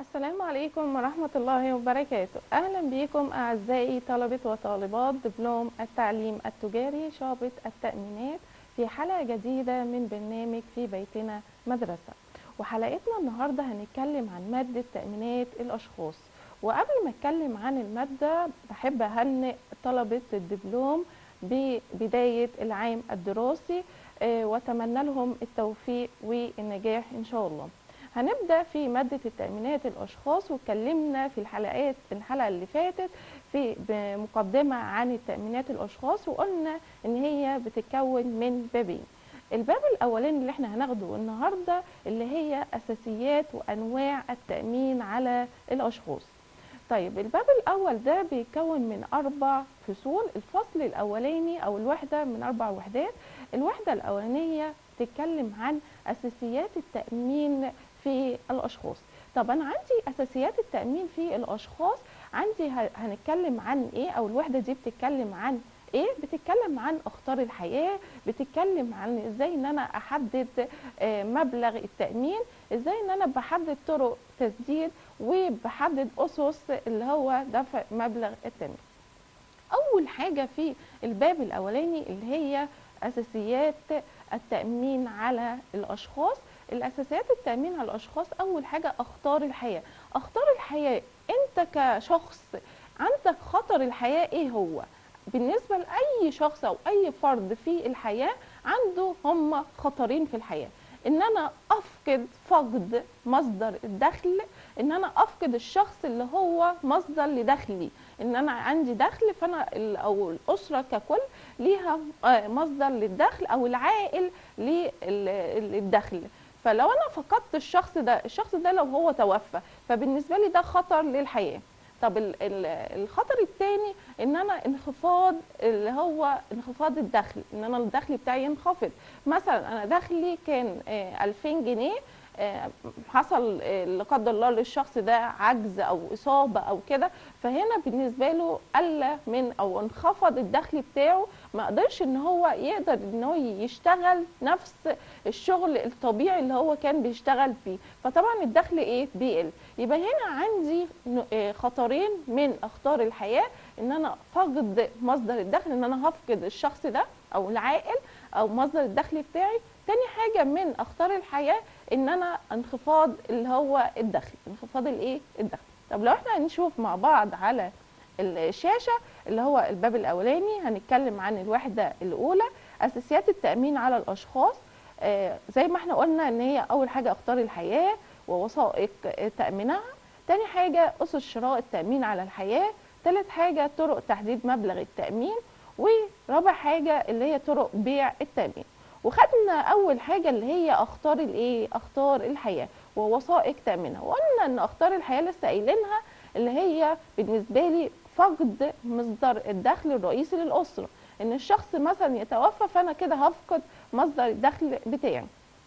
السلام عليكم ورحمة الله وبركاته أهلا بكم أعزائي طلبة وطالبات دبلوم التعليم التجاري شعبة التأمينات في حلقة جديدة من برنامج في بيتنا مدرسة وحلقتنا النهاردة هنتكلم عن مادة تأمينات الأشخاص وقبل ما أتكلم عن المادة بحب أهنئ طلبة الدبلوم ببداية العام الدراسي آه، وأتمنى لهم التوفيق والنجاح إن شاء الله هنبدا في ماده التامينات الاشخاص واتكلمنا في الحلقات الحلقه اللي فاتت في بمقدمه عن التامينات الاشخاص وقلنا ان هي بتتكون من بابين الباب الاولاني اللي احنا هناخده النهارده اللي هي اساسيات وانواع التامين على الاشخاص طيب الباب الاول ده بيتكون من اربع فصول الفصل الاولاني او الوحده من اربع وحدات الوحده الاولانيه تتكلم عن اساسيات التامين في الاشخاص طب انا عندي اساسيات التامين في الاشخاص عندي ه- هنتكلم عن ايه او الوحده دي بتتكلم عن ايه بتتكلم عن اخطار الحياه بتتكلم عن ازاي ان انا احدد آه، مبلغ التامين ازاي ان انا بحدد طرق تسديد وبحدد اسس اللي هو دفع مبلغ التامين اول حاجه في الباب الاولاني اللي هي اساسيات التامين على الاشخاص الاساسيات التامين على الاشخاص اول حاجه اخطار الحياه اخطار الحياه انت كشخص عندك خطر الحياه ايه هو بالنسبه لاي شخص او اي فرد في الحياه عنده هم خطرين في الحياه ان انا افقد فقد مصدر الدخل ان انا افقد الشخص اللي هو مصدر لدخلي ان انا عندي دخل فانا ال- او الاسره ككل ليها آه، مصدر للدخل او العائل للدخل فلو انا فقدت الشخص ده الشخص ده لو هو توفى فبالنسبه لي ده خطر للحياه طب ال- ال- الخطر الثاني ان انا انخفاض اللي هو انخفاض الدخل ان انا الدخل بتاعي ينخفض مثلا انا دخلي كان آه، 2000 جنيه آه، حصل آه، لا قدر الله للشخص ده عجز او اصابه او كده فهنا بالنسبه له قل من او انخفض الدخل بتاعه ما قدرش ان هو يقدر ان هو يشتغل نفس الشغل الطبيعي اللي هو كان بيشتغل فيه فطبعا الدخل ايه بيقل يبقى هنا عندي ن- آه، خطرين من اخطار الحياه ان انا فقد مصدر الدخل ان انا هفقد الشخص ده او العائل او مصدر الدخل بتاعي تاني حاجه من اخطار الحياه ان انا انخفاض اللي هو الدخل انخفاض الايه الدخل طب لو احنا هنشوف مع بعض على الشاشه اللي هو الباب الاولاني هنتكلم عن الوحده الاولى اساسيات التامين على الاشخاص آه، زي ما احنا قلنا ان هي اول حاجه اخطار الحياه ووثائق تامينها تاني حاجه اسس شراء التامين على الحياه تالت حاجه طرق تحديد مبلغ التامين ورابع حاجه اللي هي طرق بيع التامين وخدنا اول حاجه اللي هي اخطار الايه اخطار الحياه ووثائق تامينها وقلنا ان اخطار الحياه لسه قايلينها اللي هي بالنسبه لي فقد مصدر الدخل الرئيسي للاسره ان الشخص مثلا يتوفى فانا كده هفقد مصدر الدخل بتاعي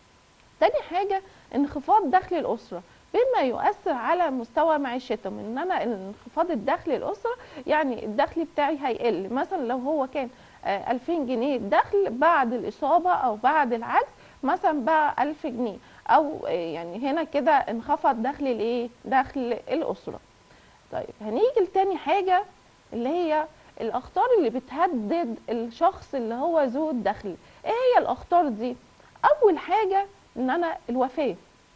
تاني حاجه انخفاض دخل الاسره بما يؤثر على مستوى معيشتهم ان انا انخفاض الدخل الاسره يعني الدخل بتاعي هيقل مثلا لو هو كان آه، 2000 جنيه دخل بعد الاصابه او بعد العجز مثلا بقى 1000 جنيه او آه، يعني هنا كده انخفض دخل الايه دخل الاسره طيب هنيجي لتاني حاجه اللي هي الاخطار اللي بتهدد الشخص اللي هو ذو الدخل ايه هي الاخطار دي اول حاجه ان انا الوفاه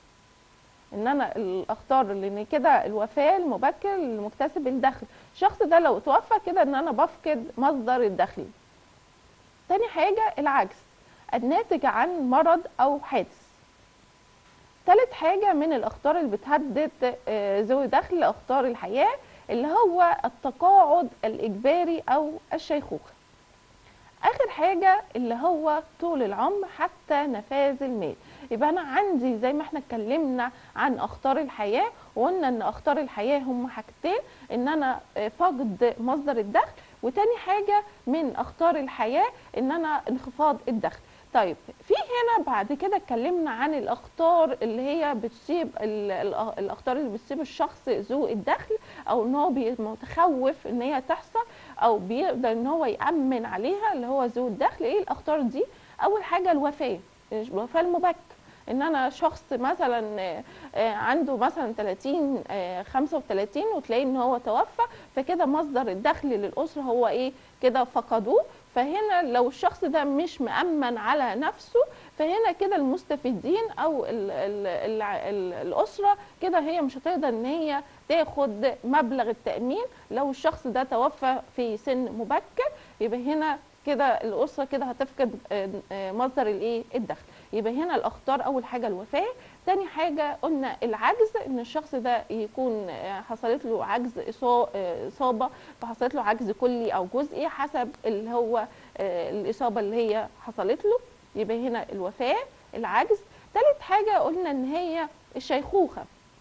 ان انا الاخطار لان كده الوفاه المبكر لمكتسب الدخل الشخص ده لو توفى كده ان انا بفقد مصدر الدخل تاني حاجه العجز الناتج عن مرض او حادث تالت حاجة من الأخطار اللي بتهدد آه، ذوي دخل أخطار الحياة اللي هو التقاعد الإجباري أو الشيخوخة آخر حاجة اللي هو طول العمر حتى نفاذ المال يبقى أنا عندي زي ما احنا اتكلمنا عن أخطار الحياة وقلنا إن أخطار الحياة هم حاجتين إن أنا آه، فقد مصدر الدخل وتاني حاجة من أخطار الحياة إن أنا انخفاض الدخل طيب في هنا بعد كده اتكلمنا عن الاخطار اللي هي بتصيب ال- ال- الاخطار اللي بتصيب الشخص ذو الدخل او ان هو بي- متخوف ان هي تحصل او بيقدر ان هو يامن عليها اللي هو ذو الدخل ايه الاخطار دي اول حاجه الوفاه الوفاه المبكر ان انا شخص مثلا آه، آه، عنده مثلا 30 آه، 35 وتلاقيه ان هو توفى فكده مصدر الدخل للاسره هو ايه كده فقدوه فهنا لو الشخص ده مش مأمن على نفسه فهنا كده المستفيدين او ال ال ال ال الاسره كده هي مش هتقدر ان هي تاخد مبلغ التامين لو الشخص ده توفى في سن مبكر يبقى هنا كده الاسره كده هتفقد آه، آه، مصدر الايه الدخل يبقى هنا الاخطار اول حاجه الوفاه تاني حاجه قلنا العجز ان الشخص ده يكون آه، حصلت له عجز إصا- آه، اصابه فحصلت له عجز كلي او جزئي حسب اللي هو آه، الاصابه اللي هي حصلت له يبقى هنا الوفاه العجز تالت حاجه قلنا ان هي الشيخوخه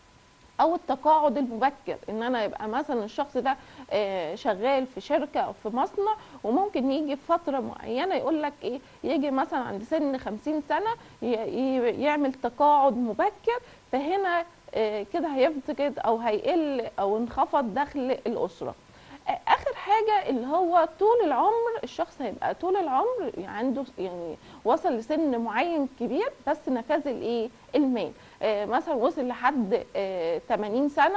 او التقاعد المبكر ان انا يبقى مثلا الشخص ده آه، شغال في شركه او في مصنع وممكن يجي في فتره معينه يقول لك ايه يجي مثلا عند سن 50 سنه ي- ي- يعمل تقاعد مبكر فهنا آه، كده هيفقد او هيقل او انخفض دخل الاسره آه، اخر حاجه اللي هو طول العمر الشخص هيبقى طول العمر يعني عنده يعني وصل لسن معين كبير بس نفاذ الايه المال آه، مثلا وصل لحد آه، 80 سنه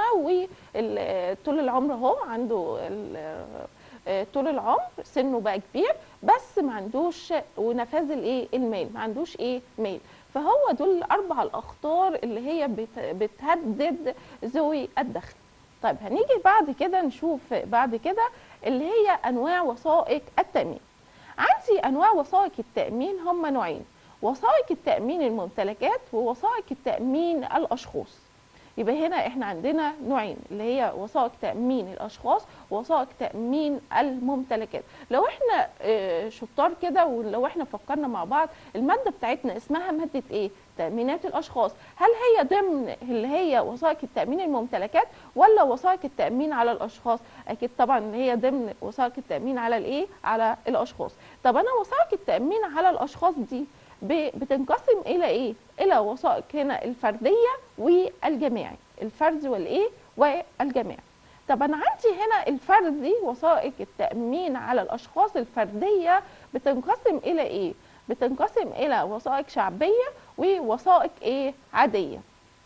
وطول العمر اهو عنده ال- آه، طول العمر سنه بقى كبير بس ما عندوش ونفاذ الايه المال ما عندوش ايه مال فهو دول الاربع الاخطار اللي هي بت- بتهدد ذوي الدخل طيب هنيجي بعد كده نشوف بعد كده اللي هي انواع وثائق التامين عندي انواع وثائق التامين هم نوعين وثائق التامين الممتلكات ووثائق التامين الاشخاص يبقى هنا احنا عندنا نوعين اللي هي وثائق تامين الاشخاص ووثائق تامين الممتلكات لو احنا آه، شطار كده ولو احنا فكرنا مع بعض الماده بتاعتنا اسمها ماده ايه تامينات الاشخاص هل هي ضمن اللي هي وثائق التامين الممتلكات ولا وثائق التامين على الاشخاص اكيد طبعا ان هي ضمن وثائق التامين على الايه على الاشخاص طب انا وثائق التامين على الاشخاص دي ب- بتنقسم الى ايه الى وثائق هنا الفرديه والجماعي الفرد والايه والجماعي طب انا عندي هنا الفردي وثائق التامين على الاشخاص الفرديه بتنقسم الى ايه بتنقسم الى وثائق شعبيه ووثائق ايه عاديه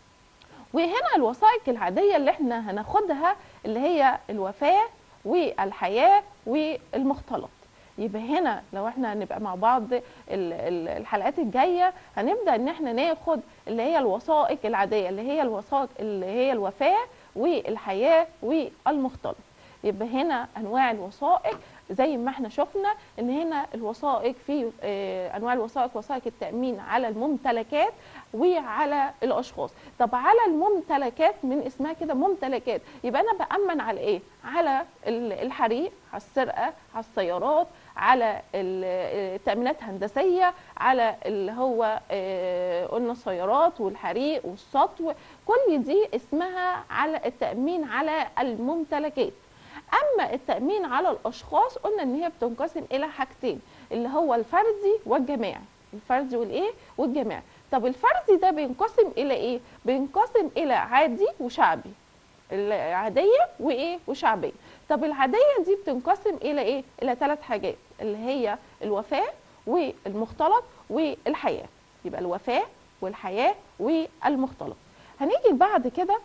وهنا الوثائق العاديه اللي احنا هناخدها اللي هي الوفاه والحياه والمختلط يبقى هنا لو احنا هنبقى مع بعض ال- ال- الحلقات الجايه هنبدا ان احنا ناخد اللي هي الوثائق العاديه اللي هي الوثائق اللي هي الوفاه والحياه والمختلط يبقى هنا انواع الوثائق زي ما احنا شفنا ان هنا الوثائق في آه، انواع الوثائق وثائق التامين على الممتلكات وعلى الاشخاص طب على الممتلكات من اسمها كده ممتلكات يبقى انا بامن على ايه على ال- الحريق على السرقه على السيارات على ال- التامينات هندسيه على اللي هو آه، قلنا السيارات والحريق والسطو كل دي اسمها على التامين على الممتلكات اما التامين على الاشخاص قلنا ان هي بتنقسم الى حاجتين اللي هو الفردي والجماعي الفردي والايه والجماعي طب الفردي ده بينقسم الى ايه بينقسم الى عادي وشعبي العاديه وايه وشعبيه طب العاديه دي بتنقسم الى ايه الى ثلاث حاجات اللي هي الوفاه والمختلط والحياه يبقى الوفاه والحياه والمختلط هنيجي بعد كده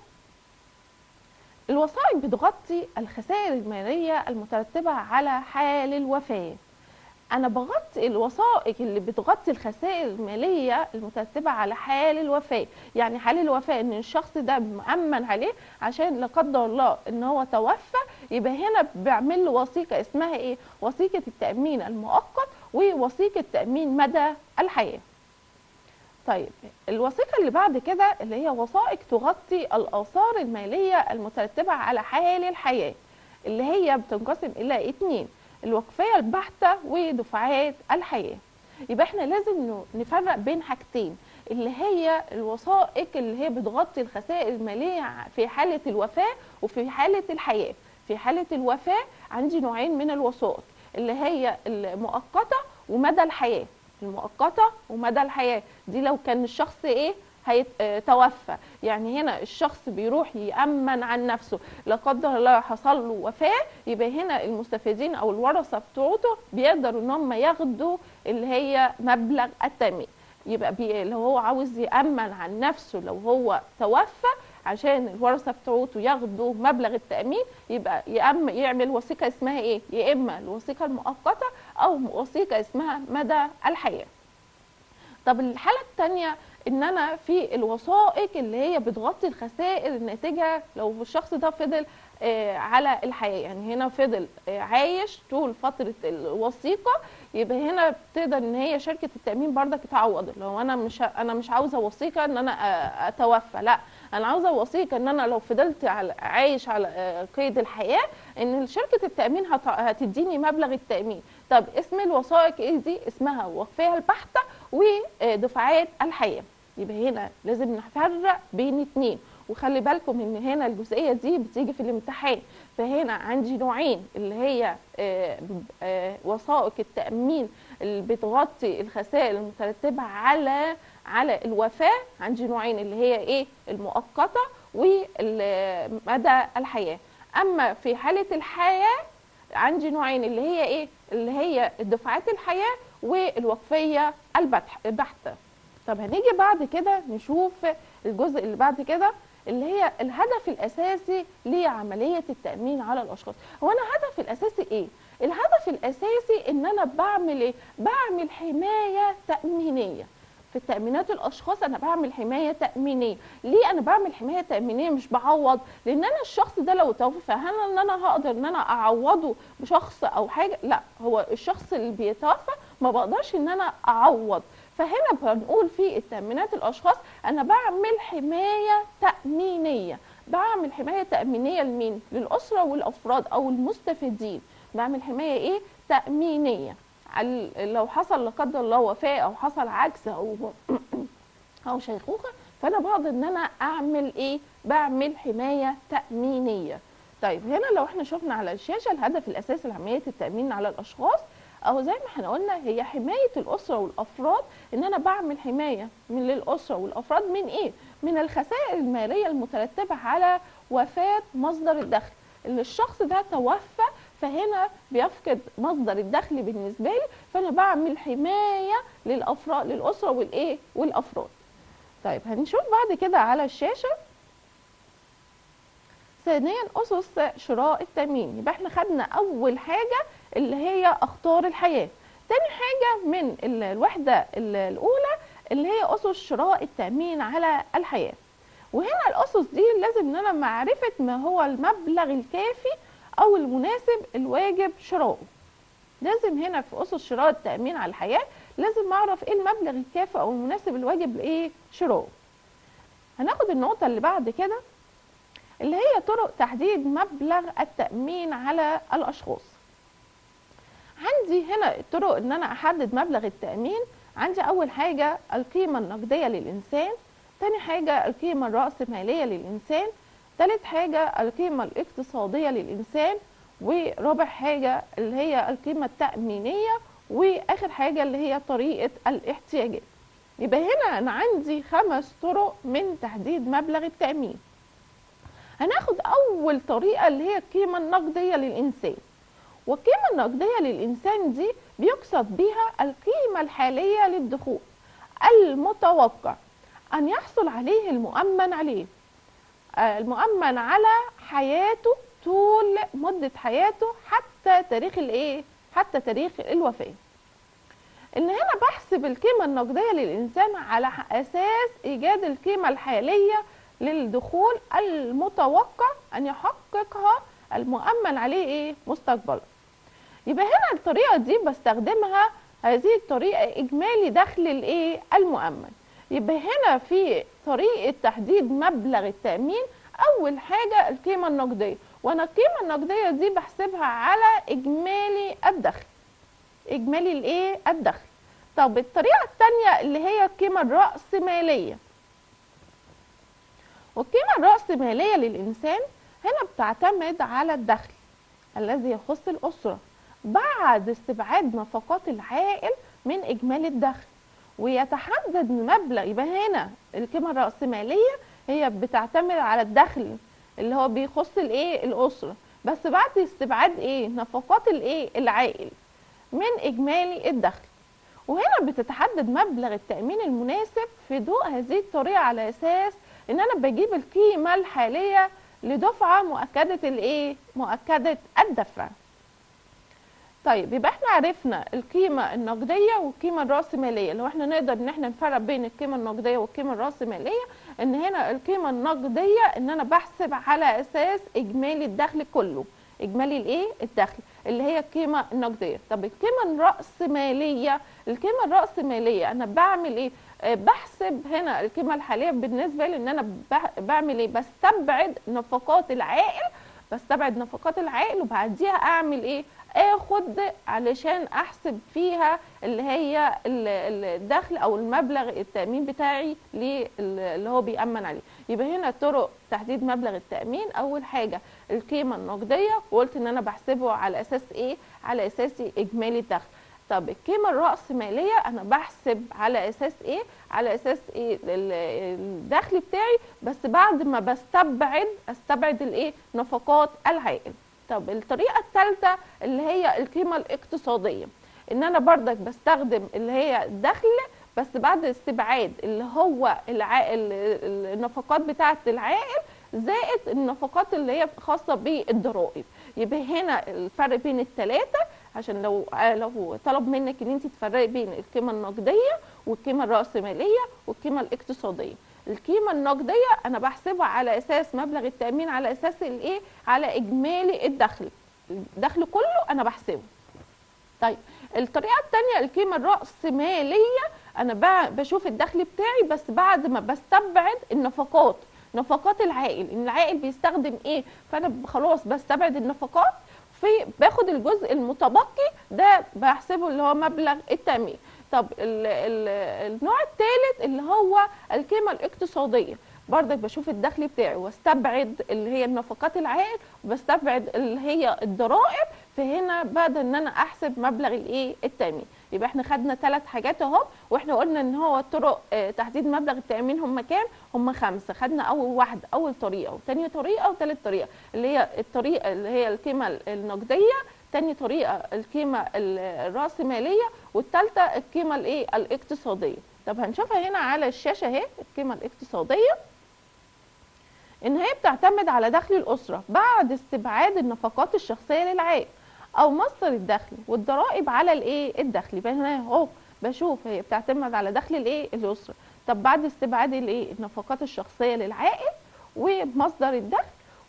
الوثائق بتغطي الخسائر المالية المترتبة على حال الوفاة أنا بغطي الوثائق اللي بتغطي الخسائر المالية المترتبة على حال الوفاة يعني حال الوفاة إن الشخص ده مأمن عليه عشان لا قدر الله إن هو توفى يبقى هنا بعمل له وثيقة اسمها إيه وثيقة التأمين المؤقت ووثيقة تأمين مدى الحياة طيب الوثيقة اللي بعد كده اللي هي وثائق تغطي الآثار المالية المترتبة على حال الحياة اللي هي بتنقسم إلى اتنين الوقفية البحتة ودفعات الحياة يبقى احنا لازم ن- نفرق بين حاجتين اللي هي الوثائق اللي هي بتغطي الخسائر المالية في حالة الوفاة وفي حالة الحياة في حالة الوفاة عندي نوعين من الوثائق اللي هي المؤقتة ومدى الحياة المؤقتة ومدى الحياة دي لو كان الشخص ايه هيتوفى يعني هنا الشخص بيروح يأمن عن نفسه لا قدر الله حصل له وفاة يبقى هنا المستفيدين او الورثة بتوعته بيقدروا ان هم ياخدوا اللي هي مبلغ التأمين يبقى بي لو هو عاوز يامن عن نفسه لو هو توفى عشان الورثه بتوعته ياخدوا مبلغ التامين يبقى يأم يعمل وثيقه اسمها ايه يا اما الوثيقه المؤقته او وثيقه اسمها مدى الحياه طب الحاله الثانيه ان انا في الوثائق اللي هي بتغطي الخسائر الناتجه لو الشخص ده فضل آه، على الحياه يعني هنا فضل آه، عايش طول فتره الوثيقه يبقى هنا بتقدر ان هي شركه التامين بردك تعوض لو انا مش انا مش عاوزه وثيقه ان انا آه، اتوفى لا انا عاوزه وثيقه ان انا لو فضلت على عايش على آه، قيد الحياه ان شركه التامين هت- هتديني مبلغ التامين طب اسم الوثائق ايه دي اسمها وقفيه البحثه ودفعات الحياه يبقى هنا لازم نفرق بين اتنين وخلي بالكم ان هنا الجزئيه دي بتيجي في الامتحان فهنا عندي نوعين اللي هي آه، آه، وثائق التامين اللي بتغطي الخسائر المترتبه على على الوفاه عندي نوعين اللي هي ايه المؤقته ومدى الحياه اما في حاله الحياه عندي نوعين اللي هي ايه اللي هي الدفعات الحياه والوقفيه البتح- البحته طب هنيجي بعد كده نشوف الجزء اللي بعد كده اللي هي الهدف الاساسي لعمليه التامين على الاشخاص هو انا هدفي الاساسي ايه الهدف الاساسي ان انا بعمل ايه بعمل حمايه تامينيه في التامينات الاشخاص انا بعمل حمايه تامينيه ليه انا بعمل حمايه تامينيه مش بعوض لان انا الشخص ده لو توفى هل ان انا هقدر ان انا اعوضه بشخص او حاجه لا هو الشخص اللي بيتوفى ما بقدرش ان انا اعوض فهنا بنقول في التامينات الاشخاص انا بعمل حمايه تامينيه بعمل حمايه تامينيه لمين للاسره والافراد او المستفيدين بعمل حمايه ايه تامينيه عل- لو حصل لا قدر الله وفاه او حصل عجز او او شيخوخه فانا بقدر ان انا اعمل ايه بعمل حمايه تامينيه طيب هنا لو احنا شفنا على الشاشه الهدف الاساسي لعمليه التامين على الاشخاص او زي ما احنا قلنا هي حمايه الاسره والافراد ان انا بعمل حمايه من للاسره والافراد من ايه من الخسائر الماليه المترتبه على وفاه مصدر الدخل اللي الشخص ده توفى فهنا بيفقد مصدر الدخل بالنسبه لي فانا بعمل حمايه للافراد للاسره والايه والافراد طيب هنشوف بعد كده على الشاشه ثانيا اسس شراء التامين يبقى احنا خدنا اول حاجه اللي هي اخطار الحياه تاني حاجه من ال- الوحده ال- الاولى اللي هي اسس شراء التامين على الحياه وهنا الاسس دي لازم ان انا معرفه ما هو المبلغ الكافي او المناسب الواجب شراؤه لازم هنا في اسس شراء التامين على الحياه لازم اعرف ايه المبلغ الكافي او المناسب الواجب لايه شراؤه هناخد النقطه اللي بعد كده اللي هي طرق تحديد مبلغ التامين على الاشخاص عندي هنا الطرق ان انا احدد مبلغ التامين عندي اول حاجه القيمه النقديه للانسان تاني حاجه القيمه الراسماليه للانسان تالت حاجه القيمه الاقتصاديه للانسان ورابع حاجه اللي هي القيمه التامينيه واخر حاجه اللي هي طريقه الاحتياجات يبقى هنا انا عندي خمس طرق من تحديد مبلغ التامين هناخد اول طريقه اللي هي القيمه النقديه للانسان والقيمه النقديه للانسان دي بيقصد بها القيمه الحاليه للدخول المتوقع ان يحصل عليه المؤمن عليه آه، المؤمن على حياته طول مده حياته حتى تاريخ الايه حتى تاريخ الوفاه ان هنا بحسب القيمه النقديه للانسان على اساس ايجاد القيمه الحاليه للدخول المتوقع ان يحققها المؤمن عليه ايه مستقبلا يبقى هنا الطريقه دي بستخدمها هذه الطريقه اجمالي دخل الايه المؤمن يبقى هنا في طريقه تحديد مبلغ التامين اول حاجه القيمه النقديه وانا القيمه النقديه دي بحسبها على اجمالي الدخل اجمالي الايه الدخل طب الطريقه الثانيه اللي هي القيمه الراسماليه والقيمه الراسماليه للانسان هنا بتعتمد على الدخل الذي يخص الاسره بعد استبعاد نفقات العائل من اجمالي الدخل ويتحدد مبلغ يبقى هنا القيمه الراسماليه هي بتعتمد على الدخل اللي هو بيخص الايه الاسره بس بعد استبعاد ايه نفقات الايه العائل من اجمالي الدخل وهنا بتتحدد مبلغ التأمين المناسب في ضوء هذه الطريقة على أساس إن أنا بجيب القيمة الحالية لدفعة مؤكدة الإيه؟ مؤكدة الدفع. طيب يبقى احنا عرفنا القيمة النقدية والقيمة الرأسمالية لو احنا نقدر ان احنا نفرق بين القيمة النقدية والقيمة الرأسمالية ان هنا القيمة النقدية ان انا بحسب على اساس اجمالي الدخل كله اجمالي الايه الدخل اللي هي القيمة النقدية طب القيمة الرأسمالية القيمة الرأسمالية انا بعمل ايه آه، بحسب هنا القيمة الحالية بالنسبة لي ان انا بح- بعمل ايه بستبعد نفقات العائل بستبعد نفقات العائل وبعديها اعمل ايه اخد علشان احسب فيها اللي هي ال- ال- الدخل او المبلغ التامين بتاعي لل- اللي هو بيامن عليه يبقى هنا طرق تحديد مبلغ التامين اول حاجه القيمه النقديه وقلت ان انا بحسبه على اساس ايه على اساس اجمالي الدخل طب القيمه الراسماليه انا بحسب على اساس ايه على اساس ايه ال- الدخل بتاعي بس بعد ما بستبعد استبعد الايه نفقات العائل طب الطريقه الثالثه اللي هي القيمه الاقتصاديه ان انا بردك بستخدم اللي هي الدخل بس بعد استبعاد اللي هو الع... ال- النفقات بتاعه العائل زائد النفقات اللي هي خاصه بالضرائب يبقى هنا الفرق بين الثلاثه عشان لو لو طلب منك ان انت تفرقي بين القيمه النقديه والقيمه الراسماليه والقيمه الاقتصاديه القيمه النقديه انا بحسبها على اساس مبلغ التامين على اساس الايه على اجمالي الدخل الدخل كله انا بحسبه طيب الطريقه الثانيه القيمه الراسماليه انا ب- بشوف الدخل بتاعي بس بعد ما بستبعد النفقات نفقات العائل ان العائل بيستخدم ايه فانا ب- خلاص بستبعد النفقات في باخد الجزء المتبقي ده بحسبه اللي هو مبلغ التامين طب ال ال النوع الثالث اللي هو القيمه الاقتصاديه برضك بشوف الدخل بتاعي واستبعد اللي هي النفقات العائل وبستبعد اللي هي الضرائب فهنا بقدر ان انا احسب مبلغ الايه التامين يبقى احنا خدنا ثلاث حاجات اهو واحنا قلنا ان هو طرق آه، تحديد مبلغ التامين هم كام هم خمسه خدنا اول واحده اول طريقه وثاني طريقه وثالث طريقه اللي هي الطريقه اللي هي القيمه النقديه تاني طريقه القيمه ال- الراسماليه والثالثه القيمه الايه الاقتصاديه طب هنشوفها هنا على الشاشه اهي القيمه الاقتصاديه ان هي بتعتمد على دخل الاسره بعد استبعاد النفقات الشخصيه للعائل او مصدر الدخل والضرائب على الايه الدخل يبقى هنا اهو بشوف هي بتعتمد على دخل الايه الاسره طب بعد استبعاد الايه النفقات الشخصيه للعائل ومصدر الدخل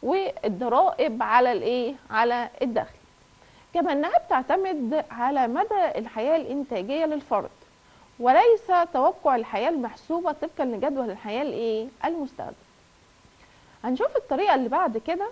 والضرائب على الايه على الدخل كما انها بتعتمد على مدى الحياه الانتاجيه للفرد وليس توقع الحياه المحسوبه طبقا لجدول الحياه الايه المستخدم هنشوف الطريقه اللي بعد كده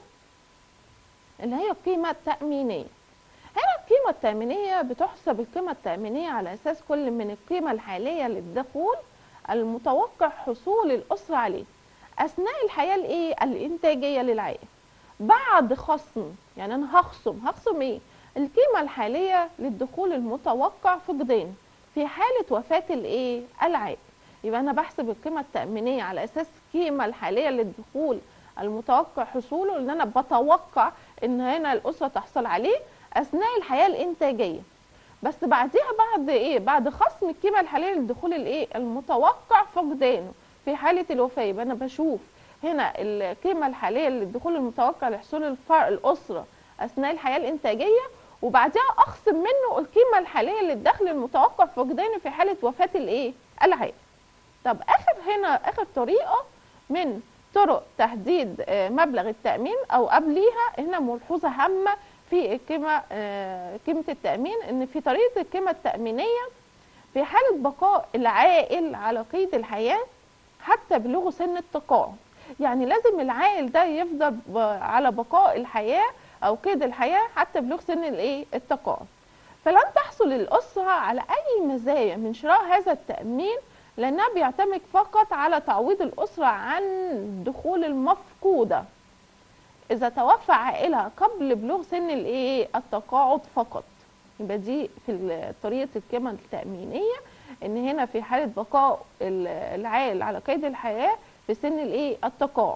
اللي هي القيمه التامينيه هنا القيمه التامينيه بتحسب القيمه التامينيه على اساس كل من القيمه الحاليه للدخول المتوقع حصول الاسره عليه اثناء الحياه الايه الانتاجيه للعائله بعد خصم يعني انا هخصم هخصم ايه القيمه الحاليه للدخول المتوقع فقدان في حاله وفاه الايه العائل يبقى انا بحسب القيمه التامينيه على اساس القيمه الحاليه للدخول المتوقع حصوله ان انا بتوقع ان هنا الاسره تحصل عليه اثناء الحياه الانتاجيه بس بعديها بعد ايه بعد خصم القيمه الحاليه للدخول الايه المتوقع فقدانه في حاله الوفاه يبقى انا بشوف هنا القيمه الحاليه للدخول المتوقع لحصول الفرق الاسره اثناء الحياه الانتاجيه وبعدها اخصم منه القيمه الحاليه للدخل المتوقع فقدانه في حاله وفاه الايه العائل طب اخر هنا اخر طريقه من طرق تحديد آه، مبلغ التامين او قبليها هنا ملحوظه هامه في القيمه آه، قيمه التامين ان في طريقه القيمه التامينيه في حاله بقاء العائل على قيد الحياه حتى بلوغ سن التقاعد يعني لازم العائل ده يفضل ب- على بقاء الحياه او قيد الحياه حتى بلوغ سن الايه التقاعد فلن تحصل الاسره على اي مزايا من شراء هذا التامين لانها بيعتمد فقط على تعويض الاسره عن الدخول المفقوده اذا توفى عائلها قبل بلوغ سن الايه التقاعد فقط يبقى دي في ال- طريقه القيمه التامينيه ان هنا في حاله بقاء ال- العائل على قيد الحياه في سن الايه التقاعد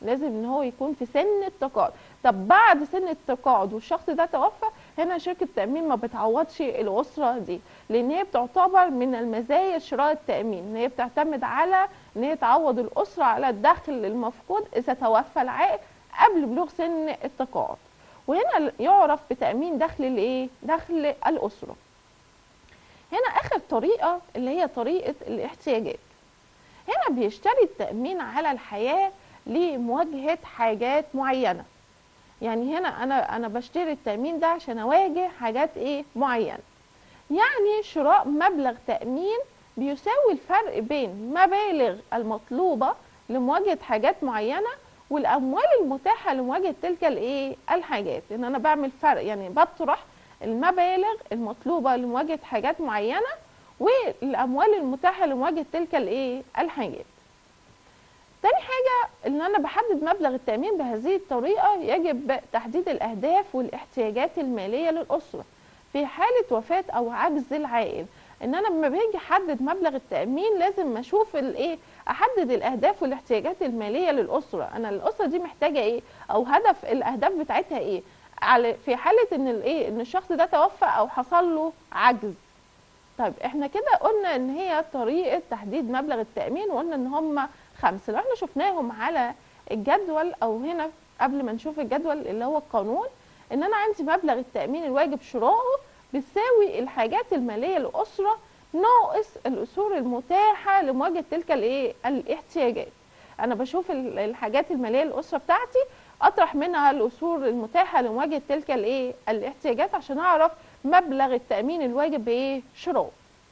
لازم ان هو يكون في سن التقاعد طب بعد سن التقاعد والشخص ده توفى هنا شركه التامين ما بتعوضش الاسره دي لان هي بتعتبر من المزايا شراء التامين ان هي بتعتمد على ان هي تعوض الاسره على الدخل المفقود اذا توفى العائل قبل بلوغ سن التقاعد وهنا يعرف بتامين دخل الايه دخل الاسره هنا اخر طريقه اللي هي طريقه الاحتياجات هنا بيشتري التامين على الحياه لمواجهه حاجات معينه يعني هنا انا انا بشتري التامين ده عشان اواجه حاجات ايه معينه يعني شراء مبلغ تامين بيساوي الفرق بين مبالغ المطلوبه لمواجهه حاجات معينه والاموال المتاحه لمواجهه تلك الايه الحاجات ان انا بعمل فرق يعني بطرح المبالغ المطلوبه لمواجهه حاجات معينه والاموال المتاحه لمواجهه تلك الايه الحاجات تاني حاجة ان انا بحدد مبلغ التأمين بهذه الطريقة يجب تحديد الاهداف والاحتياجات المالية للأسرة في حالة وفاة او عجز العائل ان انا لما باجي احدد مبلغ التأمين لازم اشوف الايه احدد الاهداف والاحتياجات المالية للأسرة انا الأسرة دي محتاجة ايه او هدف الاهداف بتاعتها ايه على في حالة ان الايه ان الشخص ده توفى او حصل له عجز طيب احنا كده قلنا ان هي طريقة تحديد مبلغ التأمين وقلنا ان هم خمسة لو احنا شفناهم على الجدول او هنا قبل ما نشوف الجدول اللي هو القانون ان انا عندي مبلغ التأمين الواجب شراؤه بتساوي الحاجات المالية للأسرة ناقص الأصول المتاحة لمواجهة تلك الايه الاحتياجات انا بشوف الحاجات المالية للأسرة بتاعتي اطرح منها الأصول المتاحة لمواجهة تلك الايه الاحتياجات عشان اعرف مبلغ التأمين الواجب بايه شراؤه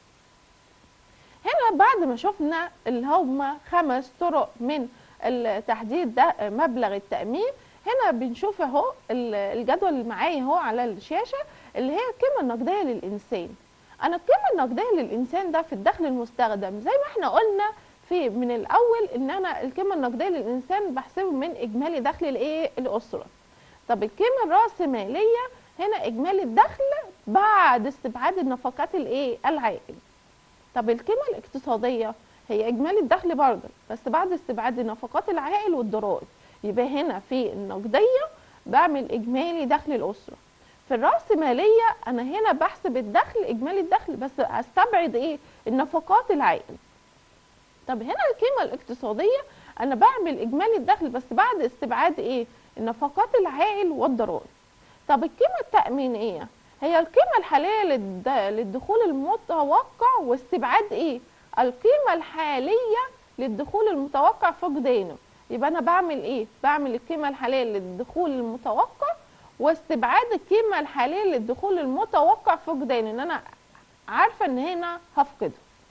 هنا بعد ما شفنا اللي هم خمس طرق من تحديد ده مبلغ التأمين هنا بنشوف اهو الجدول اللي معايا اهو على الشاشة اللي هي القيمة النقدية للإنسان أنا القيمة النقدية للإنسان ده في الدخل المستخدم زي ما احنا قلنا في من الأول إن أنا القيمة النقدية للإنسان بحسبه من إجمالي دخل الإيه الأسرة طب القيمة الرأسمالية هنا إجمالي الدخل بعد استبعاد النفقات الإيه العائل طب القيمة الاقتصادية هي إجمالي الدخل برضه بس بعد استبعاد نفقات العائل والضرائب يبقى هنا في النقدية بعمل إجمالي دخل الأسرة في الرأسمالية أنا هنا بحسب الدخل إجمالي الدخل بس أستبعد إيه النفقات العائل طب هنا القيمة الاقتصادية أنا بعمل إجمالي الدخل بس بعد استبعاد إيه النفقات العائل والضرائب طب القيمة التأمينية هي القيمة الحالية للدخول المتوقع واستبعاد ايه القيمة الحالية للدخول المتوقع فقدانه يبقى انا بعمل ايه بعمل القيمة الحالية للدخول المتوقع واستبعاد القيمة الحالية للدخول المتوقع فقدانه ان انا عارفة ان هنا هفقده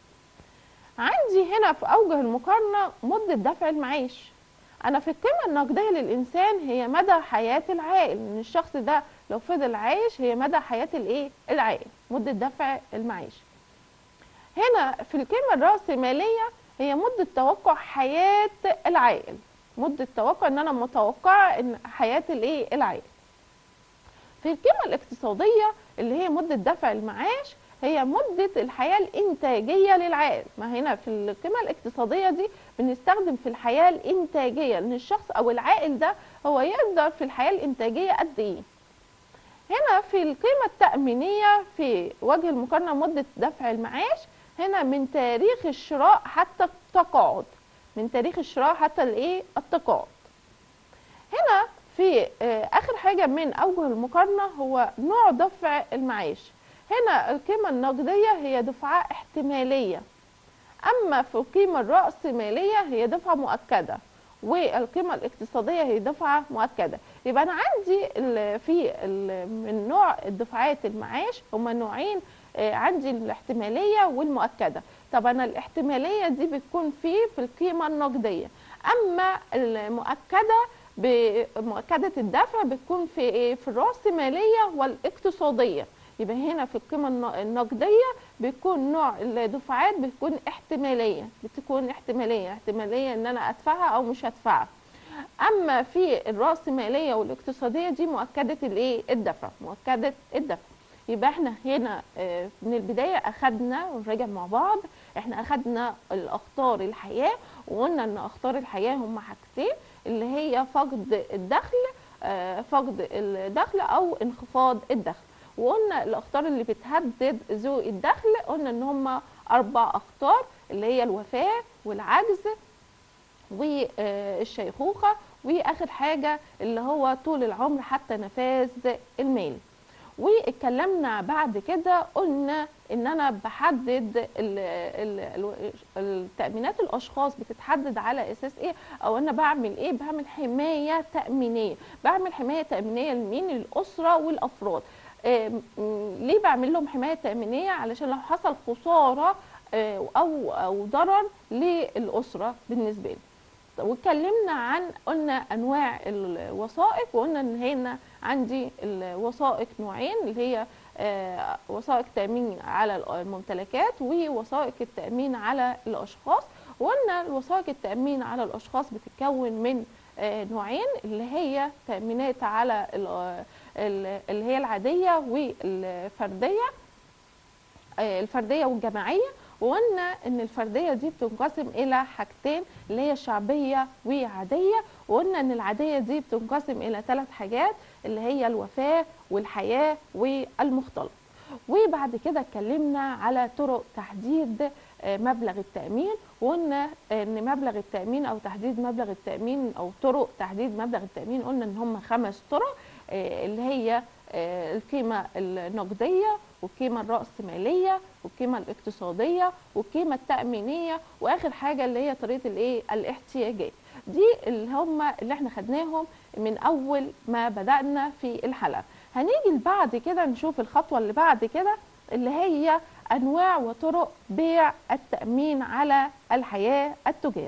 عندي هنا في اوجه المقارنة مدة دفع المعيش انا في القيمة النقدية للانسان هي مدى حياة العائل ان الشخص ده لو فضل عايش هي مدى حياة الايه العائل مدة دفع المعيش هنا في القيمة الرأسمالية هي مدة توقع حياة العائل مدة توقع ان انا متوقعة ان حياة الايه العائل في القيمة الاقتصادية اللي هي مدة دفع المعاش هي مدة الحياة الإنتاجية للعائل ما هنا في القيمة الاقتصادية دي بنستخدم في الحياة الإنتاجية لأن الشخص أو العائل ده هو يقدر في الحياة الإنتاجية قد إيه هنا في القيمة التأمينية في وجه المقارنة مدة دفع المعاش هنا من تاريخ الشراء حتى التقاعد من تاريخ الشراء حتى الايه التقاعد هنا في اخر حاجة من اوجه المقارنة هو نوع دفع المعاش هنا القيمة النقدية هي دفعة احتمالية اما في القيمة الرأسمالية هي دفعة مؤكدة والقيمة الاقتصادية هي دفعة مؤكدة يبقى أنا عندي ال في ال من نوع الدفعات المعاش هما نوعين عندي الاحتمالية والمؤكدة طب أنا الاحتمالية دي بتكون في في القيمة النقدية أما المؤكدة بمؤكدة الدفع بتكون في إيه في الرأسمالية والاقتصادية يبقى هنا في القيمة النقدية بيكون نوع الدفعات بتكون احتمالية بتكون احتمالية احتمالية ان انا ادفعها او مش هدفعها اما في الرأسمالية والاقتصادية دي مؤكدة الايه الدفع مؤكدة الدفع يبقى احنا هنا من البداية اخدنا ونراجع مع بعض احنا اخدنا الاخطار الحياة وقلنا ان اخطار الحياة هم حاجتين اللي هي فقد الدخل آه، فقد الدخل او انخفاض الدخل وقلنا الاخطار اللي بتهدد ذوي الدخل قلنا ان هم اربع اخطار اللي هي الوفاه والعجز والشيخوخه واخر حاجه اللي هو طول العمر حتى نفاذ المال واتكلمنا بعد كده قلنا ان انا بحدد ال ال ال التامينات الاشخاص بتتحدد على اساس ايه او انا بعمل ايه بعمل حمايه تامينيه بعمل حمايه تامينيه لمين للاسره والافراد آه، م- ليه بعمل لهم حمايه تامينيه علشان لو حصل خساره آه، او او ضرر للاسره بالنسبه لي واتكلمنا عن قلنا انواع الوثائق وقلنا ان هنا عندي الوثائق نوعين اللي هي آه، وثائق تامين على الممتلكات ووثائق التامين على الاشخاص وقلنا الوثائق التامين على الاشخاص بتتكون من آه، نوعين اللي هي تامينات على ال- ال- اللي هي العاديه والفرديه آه، الفرديه والجماعيه وقلنا ان الفرديه دي بتنقسم الى حاجتين اللي هي شعبيه وعاديه وقلنا ان العاديه دي بتنقسم الى ثلاث حاجات اللي هي الوفاه والحياه والمختلط وبعد كده اتكلمنا على طرق تحديد آه، مبلغ التأمين وقلنا ان مبلغ التأمين او تحديد مبلغ التأمين او طرق تحديد مبلغ التأمين قلنا ان هم خمس طرق آه، اللي هي آه، القيمة النقدية والقيمة الرأسمالية والقيمة الاقتصادية والقيمة التأمينية وآخر حاجة اللي هي طريقة الإيه الاحتياجات دي اللي هم اللي احنا خدناهم من أول ما بدأنا في الحلقة هنيجي بعد كده نشوف الخطوة اللي بعد كده اللي هي أنواع وطرق بيع التأمين على الحياة التجاري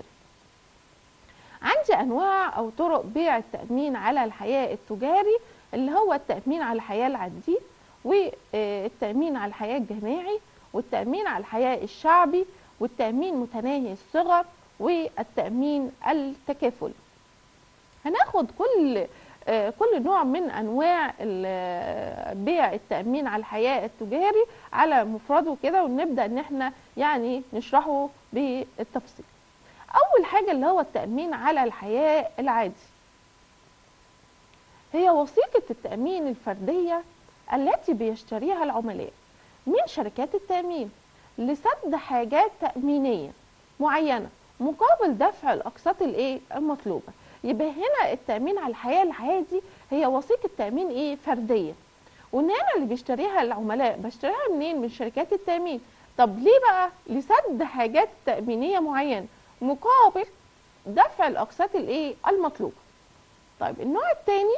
عندي أنواع أو طرق بيع التأمين على الحياة التجاري اللي هو التأمين على الحياة العادي والتأمين على الحياة الجماعي والتأمين على الحياة الشعبي والتأمين متناهي الصغر والتأمين التكافلي هناخد كل آه، كل نوع من انواع ال- بيع التامين على الحياه التجاري على مفرده كده ونبدا ان احنا يعني نشرحه بالتفصيل اول حاجه اللي هو التامين على الحياه العادي هي وثيقه التامين الفرديه التي بيشتريها العملاء من شركات التامين لسد حاجات تامينيه معينه مقابل دفع الاقساط الايه المطلوبه يبقى هنا التامين على الحياه العادي هي وثيقه تامين ايه فرديه وان هنا اللي بيشتريها العملاء بشتريها منين من شركات التامين طب ليه بقى لسد حاجات تامينيه معينه مقابل دفع الاقساط الايه المطلوبه طيب النوع الثاني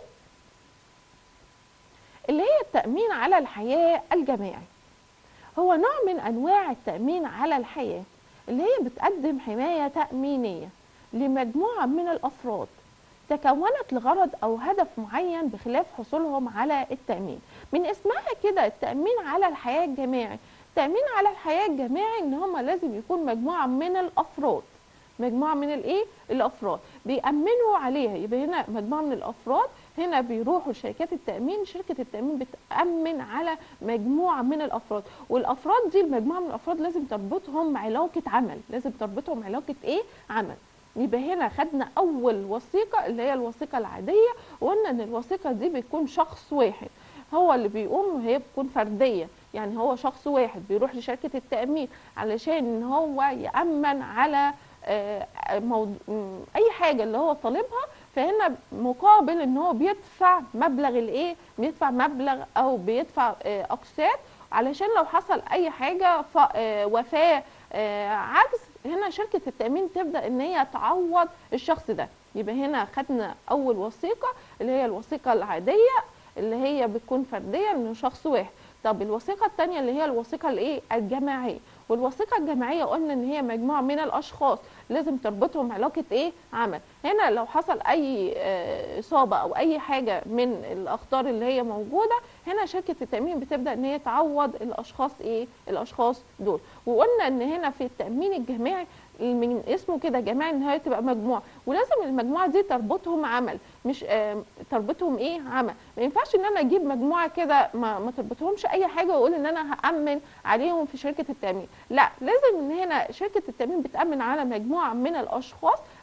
اللي هي التامين على الحياه الجماعي هو نوع من انواع التامين على الحياه اللي هي بتقدم حمايه تامينيه لمجموعه من الافراد تكونت لغرض او هدف معين بخلاف حصولهم على التامين من اسمها كده التامين على الحياه الجماعي التامين على الحياه الجماعي ان هم لازم يكون مجموعه من الافراد مجموعه من الايه الافراد بيامنوا عليها يبقى هنا مجموعه من الافراد هنا بيروحوا لشركات التامين شركه التامين بتامن على مجموعه من الافراد والافراد دي المجموعه من الافراد لازم تربطهم علاقه عمل لازم تربطهم علاقه ايه عمل يبقى هنا خدنا اول وثيقه اللي هي الوثيقه العاديه وقلنا ان الوثيقه دي بيكون شخص واحد هو اللي بيقوم وهي بتكون فرديه يعني هو شخص واحد بيروح لشركه التامين علشان ان هو يامن على آه، موضوع اي حاجه اللي هو طالبها فهنا مقابل ان هو بيدفع مبلغ الايه بيدفع مبلغ او بيدفع آه، اقساط علشان لو حصل اي حاجه ف- آه، وفاه آه، عجز هنا شركه التامين تبدا ان هي تعوض الشخص ده يبقى هنا خدنا اول وثيقه اللي هي الوثيقه العاديه اللي هي بتكون فرديه انه شخص واحد طب الوثيقه الثانيه اللي هي الوثيقه الايه الجماعيه والوثيقه الجماعيه قلنا ان هي مجموعه من الاشخاص لازم تربطهم علاقه ايه عمل هنا لو حصل اي آه، اصابه او اي حاجه من الاخطار اللي هي موجوده هنا شركه التامين بتبدا ان هي تعوض الاشخاص ايه الاشخاص دول وقلنا ان هنا في التامين الجماعي من اسمه كده جماعي ان هي تبقى مجموعه ولازم المجموعه دي تربطهم عمل مش آه، تربطهم ايه عمل ما ينفعش ان انا اجيب مجموعه كده ما, ما تربطهمش اي حاجه واقول ان انا هامن عليهم في شركه التامين لا لازم ان هنا شركه التامين بتامن على مجموعه من الاشخاص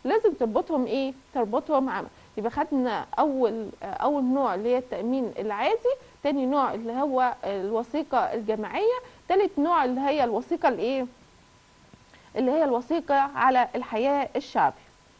لازم تربطهم ايه تربطهم عمل يبقى خدنا اول اول نوع اللي هي التامين العادي تاني نوع اللي هو الوثيقه الجماعيه تالت نوع اللي هي الوثيقه الايه اللي هي الوثيقه على الحياه الشعبي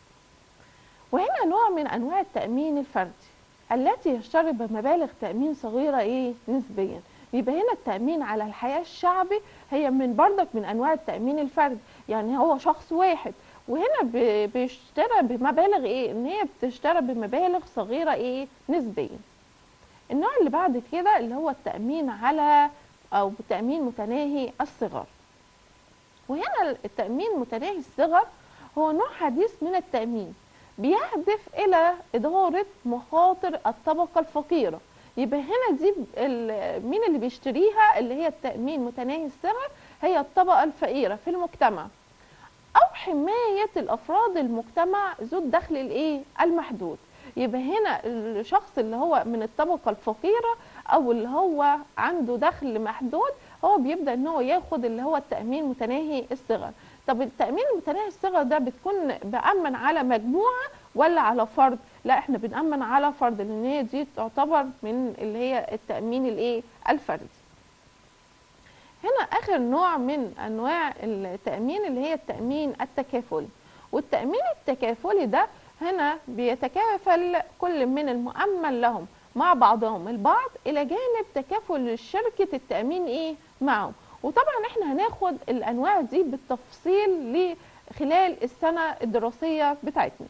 وهنا نوع من انواع التامين الفردي التي يشترط بمبالغ تامين صغيره ايه نسبيا يبقى هنا التامين على الحياه الشعبي هي من بردك من انواع التامين الفردي يعني هو شخص واحد وهنا ب- بيشترى بمبالغ ايه ان هي بتشترى بمبالغ صغيره ايه نسبيا النوع اللي بعد كده اللي هو التامين على او تامين متناهي الصغر وهنا التامين متناهي الصغر هو نوع حديث من التامين بيهدف الى اداره مخاطر الطبقه الفقيره يبقى هنا دي ال- مين اللي بيشتريها اللي هي التامين متناهي الصغر هي الطبقه الفقيره في المجتمع او حمايه الافراد المجتمع ذو الدخل الايه المحدود يبقى هنا الشخص اللي هو من الطبقه الفقيره او اللي هو عنده دخل محدود هو بيبدا ان هو ياخد اللي هو التامين متناهي الصغر طب التامين المتناهي الصغر ده بتكون بامن على مجموعه ولا على فرد لا احنا بنامن على فرد لان هي دي تعتبر من اللي هي التامين الايه الفردي هنا اخر نوع من انواع التامين اللي هي التامين التكافلي والتامين التكافلي ده هنا بيتكافل كل من المؤمن لهم مع بعضهم البعض الى جانب تكافل شركه التامين ايه معهم وطبعا احنا هناخد الانواع دي بالتفصيل خلال السنه الدراسيه بتاعتنا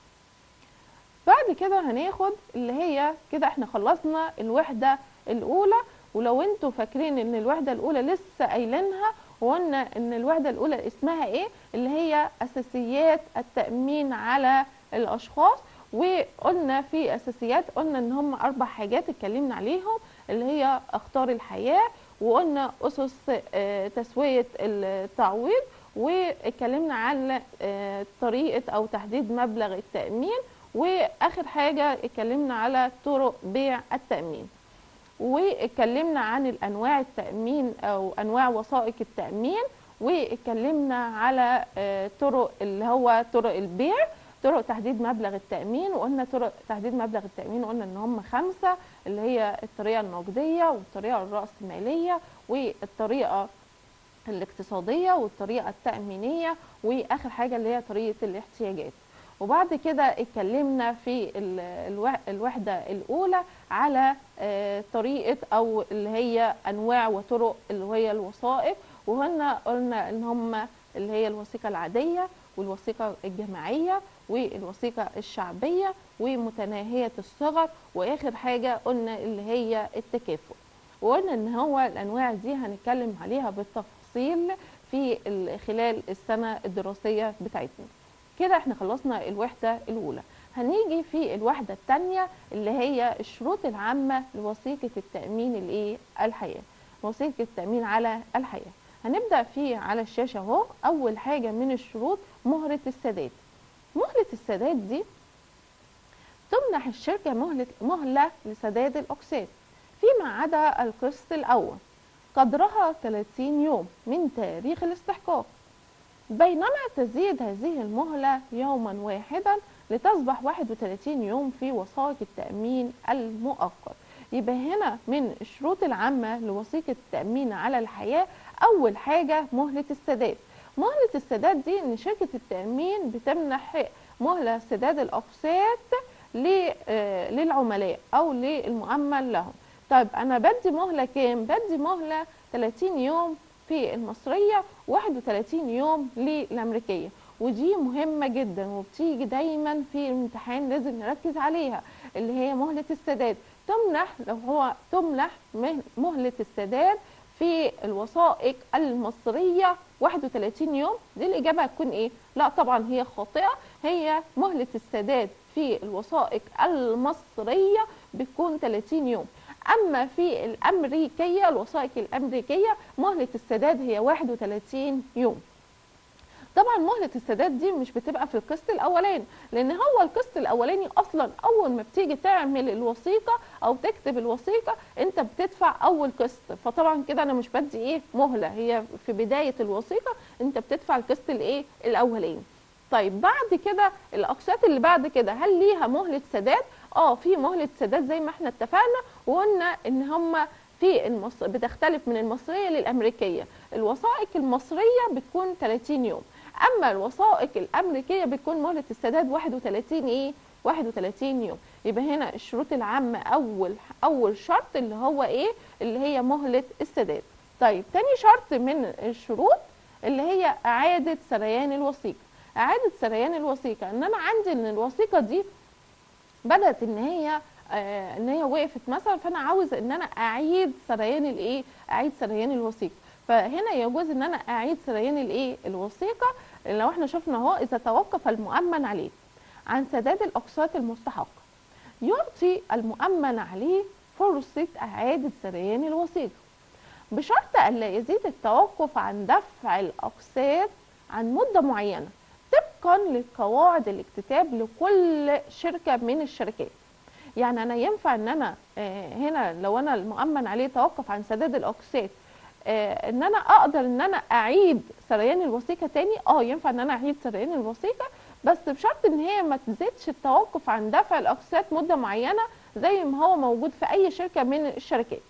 بعد كده هناخد اللي هي كده احنا خلصنا الوحده الاولى ولو انتوا فاكرين ان الوحده الاولى لسه قايلينها وقلنا ان الوحده الاولى اسمها ايه اللي هي اساسيات التامين على الاشخاص وقلنا في اساسيات قلنا ان هم اربع حاجات اتكلمنا عليهم اللي هي اخطار الحياه وقلنا اسس آه، تسويه التعويض واتكلمنا عن آه، طريقه او تحديد مبلغ التامين واخر حاجه اتكلمنا على طرق بيع التامين واتكلمنا عن الانواع التامين او انواع وثائق التامين واتكلمنا على آه، طرق اللي هو طرق البيع طرق تحديد مبلغ التامين وقلنا طرق تحديد مبلغ التامين قلنا ان هم خمسه اللي هي الطريقه النقديه والطريقه الراسماليه والطريقه الاقتصاديه والطريقه التامينيه واخر حاجه اللي هي طريقه الاحتياجات وبعد كده اتكلمنا في ال- الوح- الوحده الاولى على آه، طريقه او اللي هي انواع وطرق اللي هي الوثائق وهنا قلنا ان هم اللي هي الوثيقه العاديه والوثيقه الجماعيه والوثيقه الشعبيه ومتناهيه الصغر واخر حاجه قلنا اللي هي التكافؤ وقلنا ان هو الانواع دي هنتكلم عليها بالتفصيل في ال- خلال السنه الدراسيه بتاعتنا كده احنا خلصنا الوحده الاولى هنيجي في الوحده الثانيه اللي هي الشروط العامه لوثيقه التامين الايه الحياه وثيقه التامين على الحياه هنبدا في على الشاشه اهو اول حاجه من الشروط مهله السداد مهله السداد دي تمنح الشركه مهله مهله لسداد الاقساط فيما عدا القسط الاول قدرها 30 يوم من تاريخ الاستحقاق بينما تزيد هذه المهلة يوما واحدا لتصبح 31 يوم في وثائق التأمين المؤقت يبقى هنا من الشروط العامة لوثيقة التأمين على الحياة أول حاجة مهلة السداد مهلة السداد دي إن شركة التأمين بتمنح مهلة سداد الأقساط ل- آه، للعملاء أو للمؤمن لهم طيب أنا بدي مهلة كام؟ بدي مهلة 30 يوم في المصرية 31 يوم للأمريكية ودي مهمة جدا وبتيجي دايما في الامتحان لازم نركز عليها اللي هي مهلة السداد تمنح لو هو تمنح مه- مهلة السداد في الوثائق المصرية 31 يوم دي الإجابة هتكون إيه؟ لا طبعا هي خاطئة هي مهلة السداد في الوثائق المصرية بتكون 30 يوم أما في الأمريكية الوثائق الأمريكية مهلة السداد هي 31 يوم طبعا مهلة السداد دي مش بتبقى في القسط الأولاني لأن هو القسط الأولاني أصلا أول ما بتيجي تعمل الوثيقة أو تكتب الوثيقة أنت بتدفع أول قسط فطبعا كده أنا مش بدي إيه مهلة هي في بداية الوثيقة أنت بتدفع القسط الإيه الأولاني طيب بعد كده الاقساط اللي بعد كده هل ليها مهله سداد اه في مهله سداد زي ما احنا اتفقنا وقلنا ان هم في المص... بتختلف من المصريه للامريكيه الوثائق المصريه بتكون 30 يوم اما الوثائق الامريكيه بتكون مهله السداد 31 ايه 31 يوم يبقى هنا الشروط العامه اول اول شرط اللي هو ايه اللي هي مهله السداد طيب تاني شرط من الشروط اللي هي اعاده سريان الوثيقه اعاده سريان الوثيقه ان انا عندي ان الوثيقه دي بدات ان هي آه ان هي وقفت مثلا فانا عاوز ان انا اعيد سريان الايه اعيد سريان الوثيقه فهنا يجوز ان انا اعيد سريان الايه الوثيقه لو احنا شفنا اهو اذا توقف المؤمن عليه عن سداد الاقساط المستحقه يعطي المؤمن عليه فرصه اعاده سريان الوثيقه بشرط الا يزيد التوقف عن دفع الاقساط عن مده معينه طبقا لقواعد الاكتتاب لكل شركه من الشركات يعني انا ينفع ان انا هنا لو انا المؤمن عليه توقف عن سداد الاقساط ان انا اقدر ان انا اعيد سريان الوثيقه تاني اه ينفع ان انا اعيد سريان الوثيقه بس بشرط ان هي ما تزيدش التوقف عن دفع الاقساط مده معينه زي ما هو موجود في اي شركه من الشركات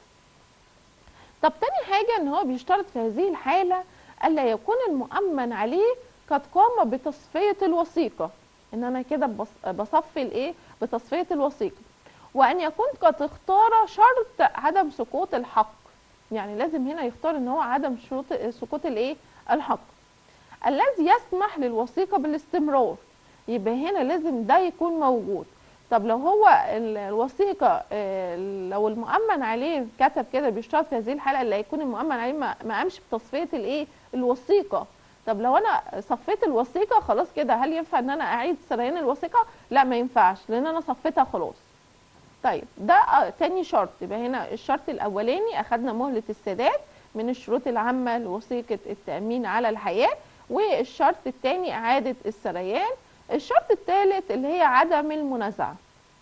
طب تاني حاجه ان هو بيشترط في هذه الحاله الا يكون المؤمن عليه قد قام بتصفيه الوثيقه ان انا كده بصفي الايه بتصفيه الوثيقه وان يكون قد اختار شرط عدم سقوط الحق يعني لازم هنا يختار ان هو عدم شروط سقوط الايه الحق الذي يسمح للوثيقه بالاستمرار يبقى هنا لازم ده يكون موجود طب لو هو الوثيقه لو المؤمن عليه كتب كده بيشترط في هذه الحاله اللي هيكون المؤمن عليه ما قامش بتصفيه الايه الوثيقه طب لو انا صفيت الوثيقه خلاص كده هل ينفع ان انا اعيد سريان الوثيقه لا ما ينفعش لان انا صفيتها خلاص طيب ده تاني شرط يبقى هنا الشرط الاولاني اخذنا مهله السداد من الشروط العامه لوثيقه التامين على الحياه والشرط الثاني اعاده السريان الشرط الثالث اللي هي عدم المنازعه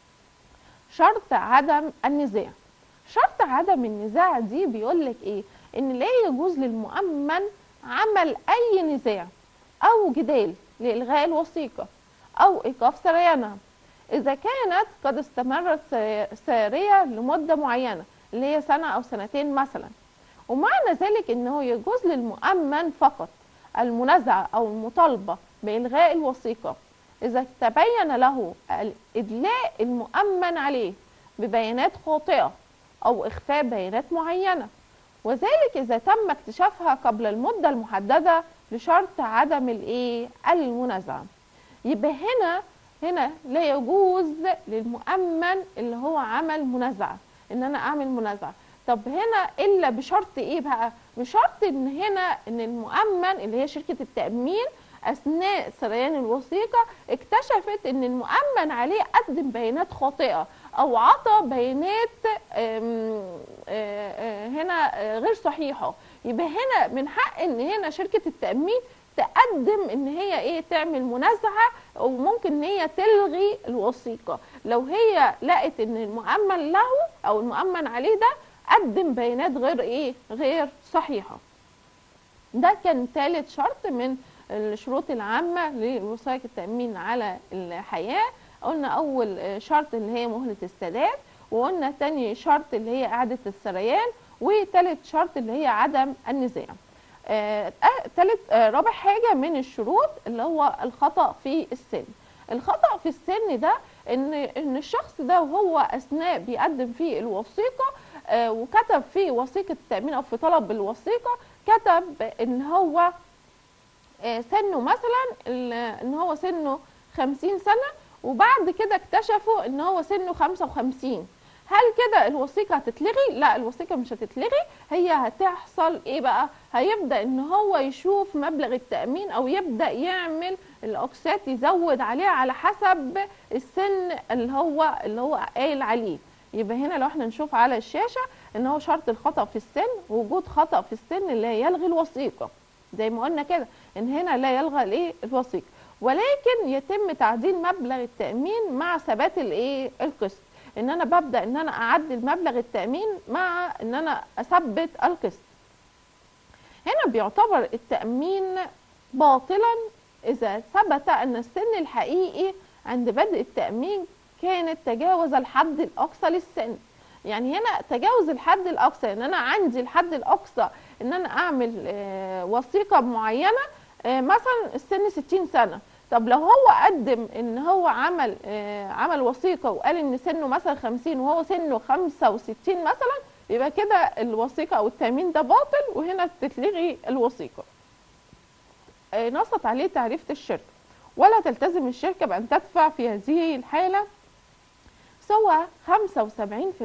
شرط عدم النزاع شرط عدم النزاع دي بيقول لك ايه ان لا يجوز للمؤمن عمل اي نزاع او جدال لالغاء الوثيقه او ايقاف سريانها اذا كانت قد استمرت ساريه لمده معينه اللي هي سنه او سنتين مثلا ومعنى ذلك انه يجوز للمؤمن فقط المنازعه او المطالبه بالغاء الوثيقه اذا تبين له ادلاء المؤمن عليه ببيانات خاطئه او اخفاء بيانات معينه وذلك اذا تم اكتشافها قبل المده المحدده لشرط عدم الايه المنازعه يبقى هنا هنا لا يجوز للمؤمن اللي هو عمل منازعه ان انا اعمل منازعه طب هنا الا بشرط ايه بقى بشرط ان هنا ان المؤمن اللي هي شركه التامين اثناء سريان الوثيقه اكتشفت ان المؤمن عليه قدم بيانات خاطئه او عطى بيانات هنا غير صحيحه يبقى هنا من حق ان هنا شركه التامين تقدم ان هي ايه تعمل منازعه وممكن ان هي تلغي الوثيقه لو هي لقت ان المؤمن له او المؤمن عليه ده قدم بيانات غير ايه غير صحيحه ده كان ثالث شرط من الشروط العامه لوثائق التامين على الحياه قلنا اول شرط اللي هي مهله السداد وقلنا تاني شرط اللي هي اعاده السريان وثالث شرط اللي هي عدم النزاع آه ثالث آه رابع حاجه من الشروط اللي هو الخطا في السن الخطا في السن ده ان ان الشخص ده وهو اثناء بيقدم فيه الوثيقه آه وكتب في وثيقه التامين او في طلب الوثيقه كتب ان هو سنه مثلا ان هو سنه 50 سنه وبعد كده اكتشفوا ان هو سنه 55 هل كده الوثيقه هتتلغي لا الوثيقه مش هتتلغي هي هتحصل ايه بقى هيبدا ان هو يشوف مبلغ التامين او يبدا يعمل الاقساط يزود عليه على حسب السن اللي هو اللي هو قايل عليه يبقى هنا لو احنا نشوف على الشاشه ان هو شرط الخطا في السن وجود خطا في السن لا يلغي الوثيقه زي ما قلنا كده ان هنا لا يلغى الايه الوثيقه ولكن يتم تعديل مبلغ التامين مع ثبات الايه القسط ان انا ببدا ان انا اعدل مبلغ التامين مع ان انا اثبت القسط هنا بيعتبر التامين باطلا إذا ثبت أن السن الحقيقي عند بدء التأمين كانت تجاوز الحد الأقصى للسن يعني هنا تجاوز الحد الأقصى إن أنا عندي الحد الأقصى إن أنا أعمل آه، وثيقة معينة آه، مثلا السن 60 سنة طب لو هو قدم ان هو عمل آه، عمل وثيقه وقال ان سنه مثلا 50 وهو سنه 65 مثلا يبقى كده الوثيقه او التامين ده باطل وهنا تتلغي الوثيقه آه، نصت عليه تعريفه الشركه ولا تلتزم الشركه بان تدفع في هذه الحاله سوى 75%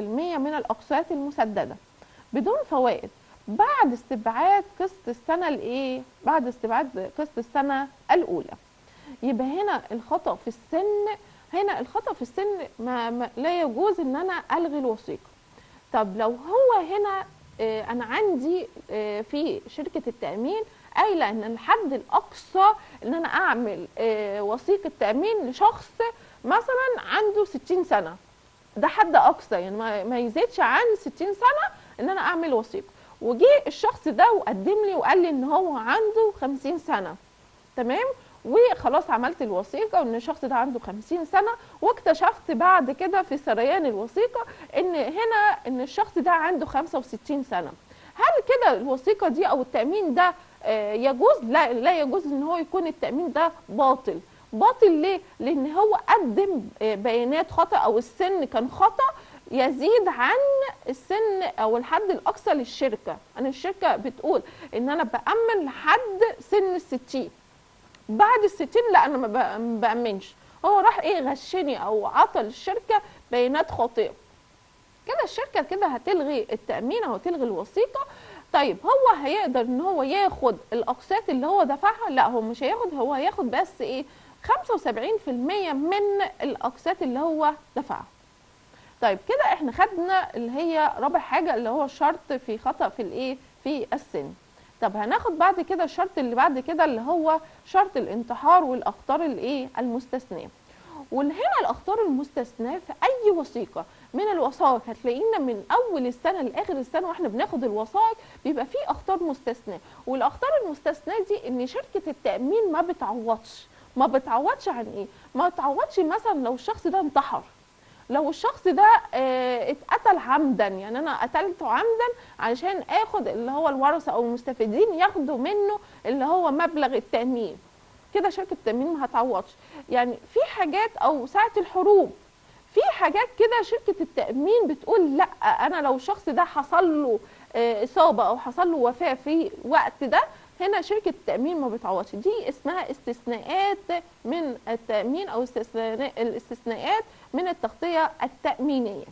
من الاقساط المسدده بدون فوائد بعد استبعاد قسط السنه الايه بعد استبعاد قسط السنه الاولى يبقى هنا الخطا في السن هنا الخطا في السن ما, ما لا يجوز ان انا الغي الوثيقه طب لو هو هنا آه، انا عندي آه، في شركه التامين قايله ان الحد الاقصى ان انا اعمل آه، وثيقه تامين لشخص مثلا عنده 60 سنه ده حد اقصى يعني ما ما يزيدش عن 60 سنه ان انا اعمل وثيقه وجي الشخص ده وقدم لي وقال لي ان هو عنده 50 سنه تمام وخلاص عملت الوثيقه وان الشخص ده عنده 50 سنه واكتشفت بعد كده في سريان الوثيقه ان هنا ان الشخص ده عنده 65 سنه هل كده الوثيقه دي او التامين ده آه، يجوز لا لا يجوز ان هو يكون التامين ده باطل باطل ليه لان هو قدم آه، بيانات خطا او السن كان خطا يزيد عن السن او الحد الاقصى للشركه انا الشركه بتقول ان انا بامن لحد سن الستين بعد الستين لا انا ما بأ- ما بامنش هو راح ايه غشني او عطى الشركه بيانات خاطئه كده الشركه كده هتلغي التامين او هتلغي الوثيقه طيب هو هيقدر ان هو ياخد الاقساط اللي هو دفعها لا هو مش هياخد هو هياخد بس ايه 75% من الاقساط اللي هو دفعها طيب كده احنا خدنا اللي هي رابع حاجه اللي هو الشرط في خطا في الايه في السن طب هناخد بعد كده الشرط اللي بعد كده اللي هو شرط الانتحار والاخطار الايه المستثناه وهنا الاخطار المستثناه في اي وثيقه من الوثائق هتلاقينا من اول السنه لاخر السنه واحنا بناخد الوثائق بيبقى في اخطار مستثناه والاخطار المستثناه دي ان شركه التامين ما بتعوضش ما بتعوضش عن ايه ما بتعوضش مثلا لو الشخص ده انتحر لو الشخص ده آه، اتقتل عمدا يعني انا قتلته عمدا علشان اخد اللي هو الورثه او المستفيدين ياخدوا منه اللي هو مبلغ التامين كده شركه التامين ما هتعوضش يعني في حاجات او ساعه الحروب في حاجات كده شركه التامين بتقول لا انا لو الشخص ده حصل له آه، اصابه او حصل له وفاه في وقت ده هنا شركه التامين ما بتعوضش دي اسمها استثناءات من التامين او استثناء الاستثناءات من التغطيه التامينيه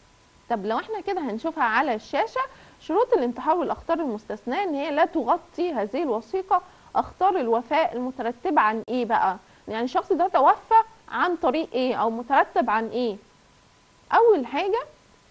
طب لو احنا كده هنشوفها على الشاشه شروط الانتحار والاخطار المستثناه ان هي لا تغطي هذه الوثيقه اخطار الوفاء المترتبه عن ايه بقى يعني الشخص ده توفى عن طريق ايه او مترتب عن ايه اول حاجه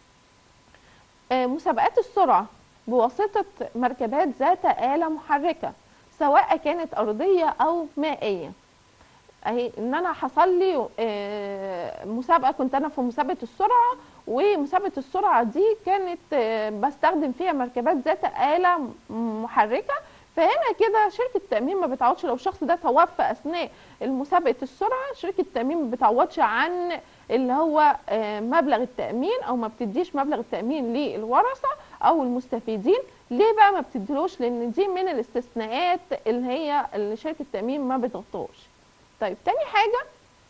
آه، مسابقات السرعه بواسطه مركبات ذات آلة محركه سواء كانت ارضيه او مائيه اهي ان انا حصل لي آه، مسابقه كنت انا في مسابقه السرعه ومسابقه السرعه دي كانت آه، بستخدم فيها مركبات ذات آلة م- محركه فهنا كده شركه التامين ما بتعوضش لو الشخص ده توفى اثناء مسابقه السرعه شركه التامين ما بتعوضش عن اللي هو آه، مبلغ التامين او ما بتديش مبلغ التامين للورثه او المستفيدين ليه بقى ما بتديلوش لان دي من الاستثناءات اللي هي اللي شركه التامين ما بتغطاش طيب تاني حاجة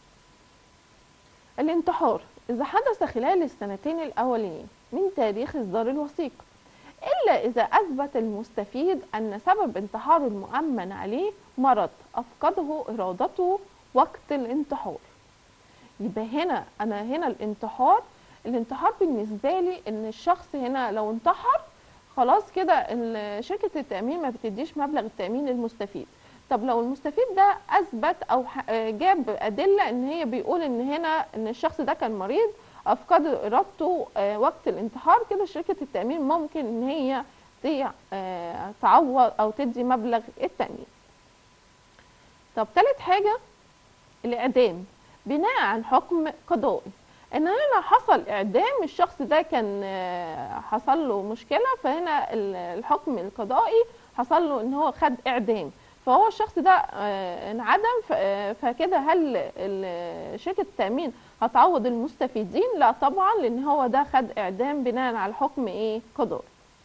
الانتحار إذا حدث خلال السنتين الأولين من تاريخ إصدار الوثيقة إلا إذا أثبت المستفيد أن سبب انتحار المؤمن عليه مرض أفقده إرادته وقت الانتحار يبقى هنا أنا هنا الانتحار الانتحار بالنسبة لي إن الشخص هنا لو انتحر خلاص كده ال- شركة التأمين ما بتديش مبلغ التأمين للمستفيد طب لو المستفيد ده اثبت او ح- آه جاب ادله ان هي بيقول ان هنا ان الشخص ده كان مريض افقد ارادته آه وقت الانتحار كده شركه التامين ممكن ان هي ت- آه تعوض او تدي مبلغ التامين طب ثالث حاجه الاعدام بناء عن حكم قضائي ان هنا حصل اعدام الشخص ده كان آه، حصل له مشكله فهنا ال- الحكم القضائي حصل له ان هو خد اعدام فهو الشخص ده آه، انعدم ف- آه، فكده هل ال- شركه التامين هتعوض المستفيدين لا طبعا لان هو ده خد اعدام بناء على حكم ايه قضائي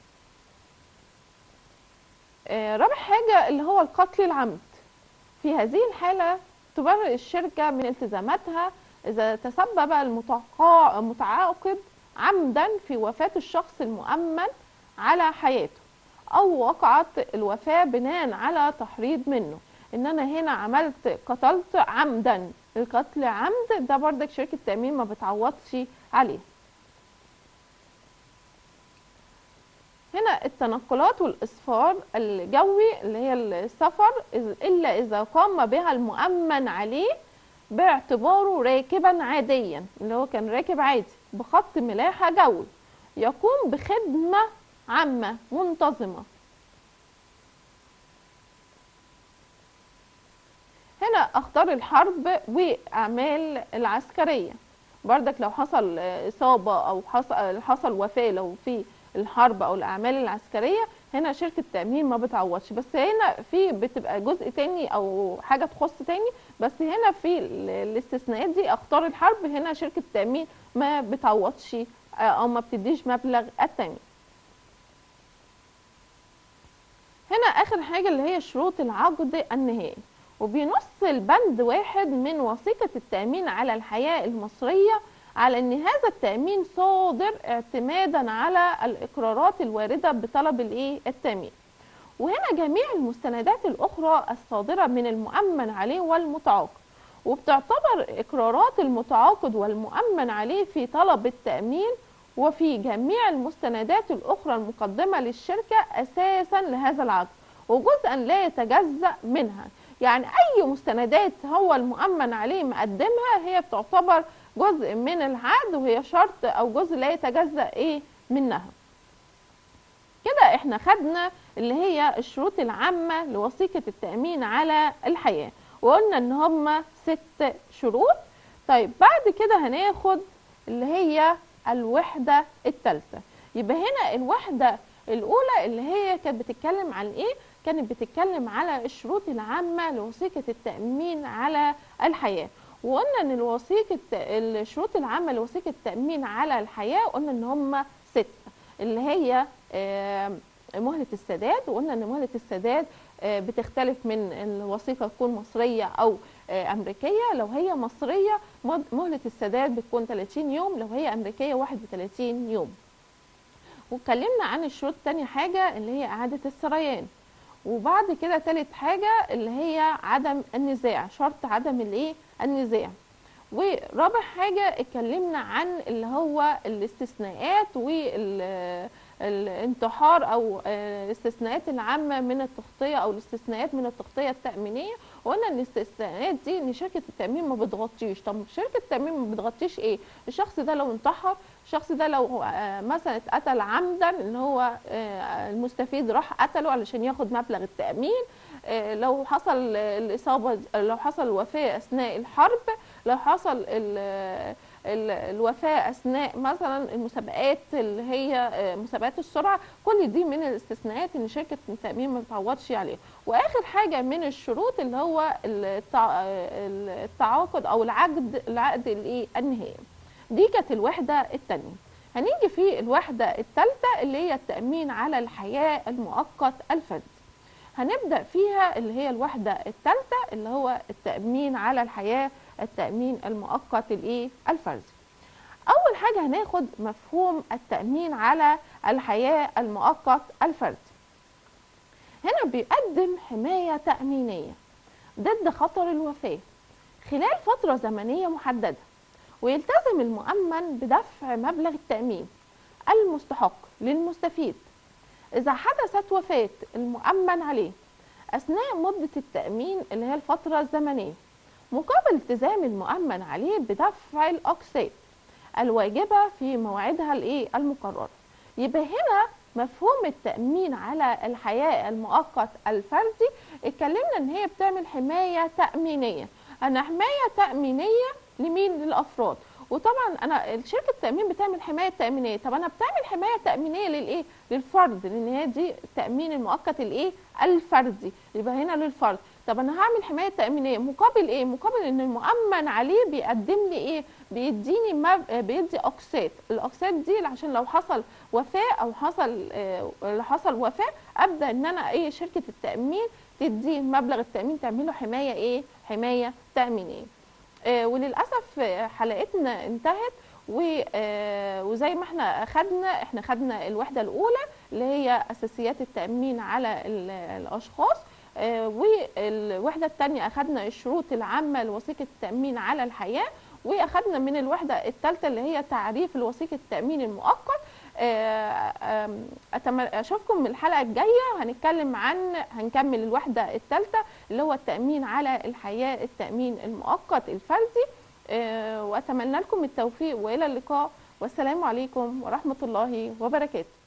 آه، رابع حاجه اللي هو القتل العمد في هذه الحاله تبرئ الشركه من التزاماتها اذا تسبب المتقا- المتعاقد عمدا في وفاه الشخص المؤمن على حياته او وقعت الوفاه بناء على تحريض منه ان انا هنا عملت قتلت عمدا القتل عمد ده بردك شركه التامين ما بتعوضش عليه هنا التنقلات والإسفار الجوي اللي هي السفر إذ- إلا إذا قام بها المؤمن عليه باعتباره راكبا عاديا اللي هو كان راكب عادي بخط ملاحة جوي يقوم بخدمة عامة منتظمة هنا أخطار الحرب وأعمال العسكرية بردك لو حصل آه، إصابة أو حصل حصل وفاة لو في الحرب أو الأعمال العسكرية هنا شركة تأمين ما بتعوضش بس هنا في بتبقى جزء تاني أو حاجة تخص تاني بس هنا في ال- الاستثناءات دي أخطار الحرب هنا شركة تأمين ما بتعوضش آه، أو ما بتديش مبلغ التأمين هنا آخر حاجة اللي هي شروط العقد النهائي وبينص البند واحد من وثيقة التأمين على الحياة المصرية على أن هذا التأمين صادر اعتمادا على الإقرارات الواردة بطلب الإيه التأمين وهنا جميع المستندات الأخرى الصادرة من المؤمن عليه والمتعاقد وبتعتبر إقرارات المتعاقد والمؤمن عليه في طلب التأمين وفي جميع المستندات الأخرى المقدمة للشركة أساسا لهذا العقد وجزءا لا يتجزأ منها يعني أي مستندات هو المؤمن عليه مقدمها هي بتعتبر جزء من العقد وهي شرط أو جزء لا يتجزأ إيه منها كده احنا خدنا اللي هي الشروط العامة لوثيقة التأمين على الحياة وقلنا ان هم ست شروط طيب بعد كده هناخد اللي هي الوحدة الثالثة يبقى هنا الوحدة الأولى اللي هي كانت بتتكلم عن إيه؟ كانت بتتكلم على الشروط العامة لوثيقة التأمين على الحياة وقلنا ان الوثيقة الشروط العامة لوثيقة التأمين على الحياة قلنا ان هم ستة اللي هي آه، مهلة السداد وقلنا ان مهلة السداد آه، بتختلف من الوثيقة تكون مصرية او آه، امريكية لو هي مصرية مد- مهلة السداد بتكون 30 يوم لو هي امريكية 31 يوم واتكلمنا عن الشروط تاني حاجة اللي هي اعادة السريان وبعد كده تالت حاجة اللي هي عدم النزاع شرط عدم الايه النزاع ورابع حاجة اتكلمنا عن اللي هو الاستثناءات والانتحار او آه، الاستثناءات العامة من التغطية او الاستثناءات من التغطية التأمينية وقلنا ان الاستثناءات دي ان شركة التأمين ما بتغطيش طب شركة التأمين ما بتغطيش ايه الشخص ده لو انتحر الشخص ده لو آه، مثلا اتقتل عمدا ان هو آه، المستفيد راح قتله علشان ياخد مبلغ التأمين آه، لو حصل آه، الإصابة لو حصل الوفاة أثناء الحرب لو حصل ال- ال- الوفاة أثناء مثلا المسابقات اللي هي آه، مسابقات السرعة كل دي من الاستثناءات إن شركة التأمين ما بتعوضش عليها وآخر حاجة من الشروط اللي هو التع- آه، التعاقد أو العقد العقد الإيه النهائي دي كانت الوحدة التانية هنيجي في الوحدة الثالثة اللي هي التأمين على الحياة المؤقت الفردي هنبدأ فيها اللي هي الوحدة الثالثة اللي هو التأمين على الحياة التأمين المؤقت الإيه الفردي أول حاجة هناخد مفهوم التأمين على الحياة المؤقت الفردي هنا بيقدم حماية تأمينية ضد خطر الوفاة خلال فترة زمنية محددة ويلتزم المؤمن بدفع مبلغ التأمين المستحق للمستفيد إذا حدثت وفاة المؤمن عليه أثناء مدة التأمين اللي هي الفترة الزمنية مقابل التزام المؤمن عليه بدفع الأقساط الواجبة في موعدها الإيه المقررة يبقى هنا مفهوم التأمين على الحياة المؤقت الفردي اتكلمنا ان هي بتعمل حماية تأمينية انا حماية تأمينية لمين للأفراد وطبعا انا شركه التامين بتعمل حمايه تامينيه طب انا بتعمل حمايه تامينيه للايه للفرد لان هي دي التامين المؤقت الايه الفردي يبقى هنا للفرد طب انا هعمل حمايه تامينيه مقابل ايه مقابل ان المؤمن عليه بيقدم لي ايه بيديني مب... بيدي اقساط الاقساط دي عشان لو حصل وفاه او حصل آه، لو حصل وفاه ابدا ان انا ايه شركه التامين تدي مبلغ التامين تعمل له حمايه ايه حمايه تامينيه آه، وللاسف آه، حلقتنا انتهت و- آه، وزي ما احنا اخدنا احنا خدنا الوحده الاولى اللي هي اساسيات التامين على ال- الاشخاص آه، والوحده الثانيه اخدنا الشروط العامه لوثيقه التامين على الحياه واخدنا من الوحده الثالثه اللي هي تعريف الوثيقه التامين المؤقت آه، آم، أتم- اشوفكم الحلقه الجايه هنتكلم عن هنكمل الوحده الثالثه اللي هو التامين على الحياه التامين المؤقت الفردي آه، واتمنى لكم التوفيق والى اللقاء والسلام عليكم ورحمه الله وبركاته